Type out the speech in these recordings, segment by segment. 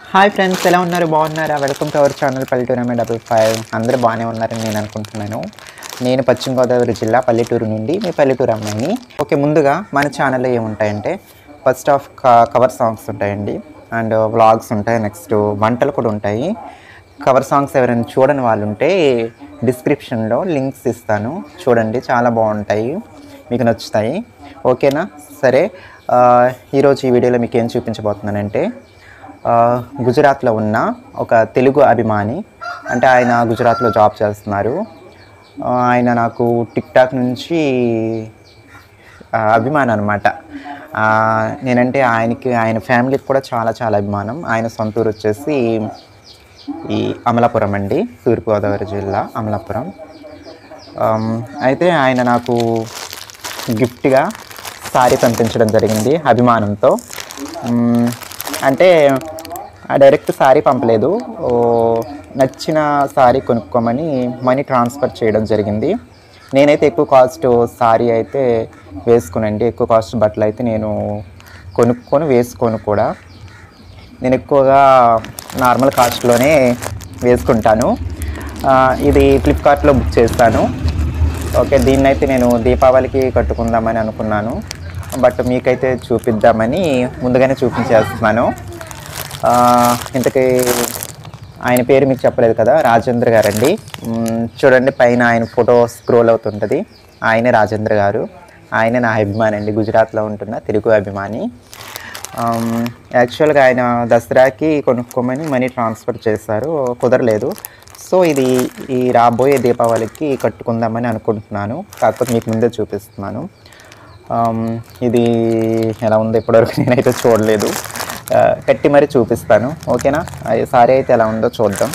hi friends ఎలా ఉన్నారు బాగున్నారా welcome to our channel Palleturu double five అందరూ బాగానే ఉన్నారని నేను అనుకుంటున్నాను నేను పశ్చిమ గోదావరి జిల్లా పల్లెటూరు నుండి మీ పల్లెటూరు అమ్మాయిని ఓకే ముందుగా మన ఛానల్లో ఏముంటాయంటే ఫస్ట్ ఆఫ్ కవర్ సాంగ్స్ ఉంటాయండి అండ్ వ్లాగ్స్ ఉంటాయి నెక్స్ట్ వంటలు కూడా ఉంటాయి కవర్ సాంగ్స్ ఎవరైనా చూడని వాళ్ళు ఉంటే డిస్క్రిప్షన్లో లింక్స్ ఇస్తాను చూడండి చాలా బాగుంటాయి మీకు నచ్చుతాయి ఓకేనా సరే ఆ, ఈరోజు ఈ వీడియోలో మీకు ఏం చూపించబోతున్నానంటే ఆ, గుజరాత్లో ఉన్న ఒక తెలుగు అభిమాని అంటే ఆయన గుజరాత్లో జాబ్ చేస్తున్నారు ఆ, ఆయన నాకు టిక్ టాక్ నుంచి ఆ, అభిమానం అనమాట నేనంటే ఆయనకి ఆయన ఫ్యామిలీకి కూడా చాలా చాలా అభిమానం ఆయన సొంత ఊరు వచ్చేసి ఈ అమలాపురం అండి తూర్పుగోదావరి జిల్లా అమలాపురం ఆమ్, అయితే ఆయన నాకు గిఫ్ట్గా సారీ పంపించడం జరిగింది అభిమానంతో మ్, అంటే ఆ డైరెక్ట్ సారీ పంపలేదు ఓ నచ్చిన సారీ కొనుక్కోమని మనీ ట్రాన్స్ఫర్ చేయడం జరిగింది నేనైతే ఎక్కువ కాస్ట్ సారీ అయితే వేసుకునండి ఎక్కువ కాస్ట్ బట్టలు అయితే నేను కొనుక్కొని వేసుకోను కూడా నేను ఎక్కువగా నార్మల్ కాస్ట్లోనే వేసుకుంటాను ఆ, ఇది ఫ్లిప్కార్ట్లో బుక్ చేస్తాను ఓకే దీన్ని అయితే నేను దీపావళికి కట్టుకుందామని అనుకున్నాను బట్ మీకైతే చూపిద్దామని ముందుగానే చూపించేస్తున్నాను ఆ, ఇంతకీ ఆయన పేరు మీకు చెప్పలేదు కదా రాజేంద్ర గారండి మ్, చూడండి పైన ఆయన ఫోటో స్క్రోల్ అవుతుంటుంది ఆయనే రాజేంద్ర గారు ఆయన నా అభిమాని అండి గుజరాత్లో ఉంటున్న తెలుగు అభిమాని ఆమ్, యాక్చువల్గా ఆయన దసరాకి కొనుక్కోమని మనీ ట్రాన్స్ఫర్ చేశారు కుదరలేదు సో ఇది ఈ రాబోయే దీపావళికి కట్టుకుందామని అనుకుంటున్నాను కాకపోతే మీకు ముందే చూపిస్తున్నాను ఆమ్, ఇది ఎలా ఉందో ఇప్పటివరకు నేనైతే చూడలేదు ఆ, కట్టి మరీ చూపిస్తాను ఓకేనా అది సారీ అయితే ఎలా ఉందో చూద్దాం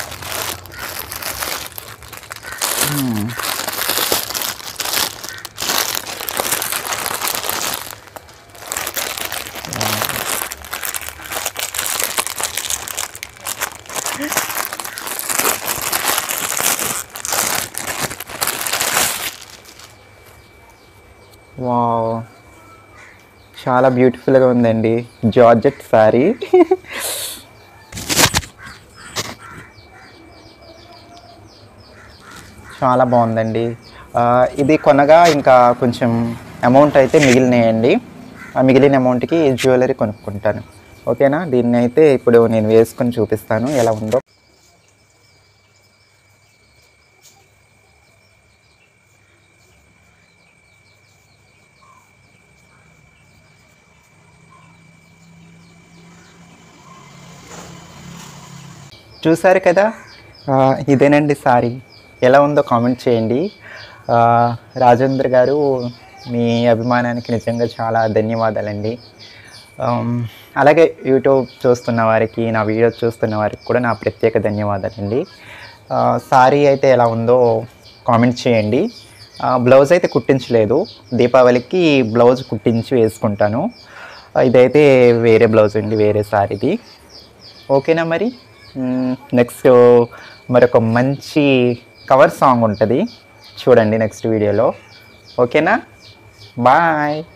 వావ్ చాలా బ్యూటిఫుల్గా ఉందండి జార్జెట్ సారీ చాలా బాగుందండి ఆ, ఇది కొనగా ఇంకా కొంచెం అమౌంట్ అయితే మిగిలినాయండి ఆ మిగిలిన అమౌంట్కి జ్యువెలరీ కొనుక్కుంటాను ఓకేనా దీన్ని అయితే ఇప్పుడు నేను వేసుకొని చూపిస్తాను ఎలా ఉందో చూసారు కదా ఆ, ఇదేనండి సారీ ఎలా ఉందో కామెంట్ చేయండి ఆ, రాజేంద్ర గారు మీ అభిమానానికి నిజంగా చాలా ధన్యవాదాలండి ఆమ్, అలాగే యూట్యూబ్ చూస్తున్న వారికి నా వీడియో చూస్తున్న వారికి కూడా నా ప్రత్యేక ధన్యవాదాలండి ఆ, సారీ అయితే ఎలా ఉందో కామెంట్ చేయండి ఆ, బ్లౌజ్ అయితే కుట్టించలేదు దీపావళికి బ్లౌజ్ కుట్టించి వేసుకుంటాను ఆ, ఇదైతే వేరే బ్లౌజ్ అండి వేరే సారీది ఓకేనా మరి నెక్స్ట్ మరొక మంచి కవర్ సాంగ్ ఉంటుంది చూడండి నెక్స్ట్ వీడియోలో ఓకేనా బాయ్